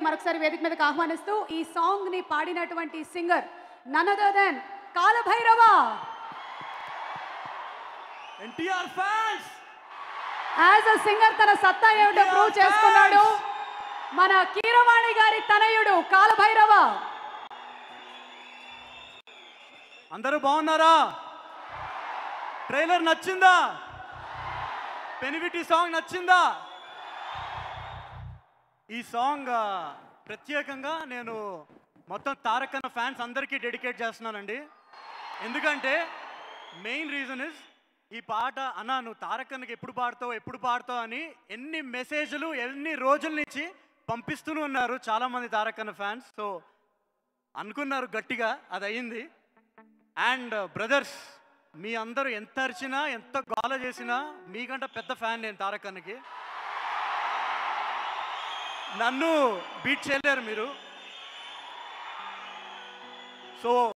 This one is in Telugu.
మరొకసారి వేదిక మీదకి ఆహ్వానిస్తూ ఈ సాంగ్ ని పాడినటువంటి singer none other than Kaalabhairava NTR fans as a singer తన సత్తా ఏమిటో ప్రూవ్ చేసుకున్నాడు మన కీరవాణి గారి తనయుడు కాలభైరవ అందరూ బాగున్నారా ట్రైలర్ నచ్చిందా పెనివిటి సాంగ్ నచ్చిందా ఈ సాంగ్ ఆ, ప్రత్యేకంగా నేను మొత్తం తారకన్న ఫ్యాన్స్ అందరికీ డెడికేట్ చేస్తున్నానండి ఎందుకంటే మెయిన్ రీజన్ ఇస్ ఈ పాట అన్న నువ్వు తారకన్నకి ఎప్పుడు పాడతావు ఎప్పుడు పాడతావు అని ఎన్ని మెసేజ్లు ఎన్ని రోజుల నుంచి పంపిస్తూనే ఉన్నారు చాలామంది తారకన్న ఫ్యాన్స్ సో అనుకున్నారు గట్టిగా అది అయింది అండ్ బ్రదర్స్ మీ అందరూ ఎంత అరిచినా ఎంత గోల చేసినా మీకంటే పెద్ద ఫ్యాన్ నేను తారకన్నకి నన్ను బీట్ చేయలేరు మీరు సో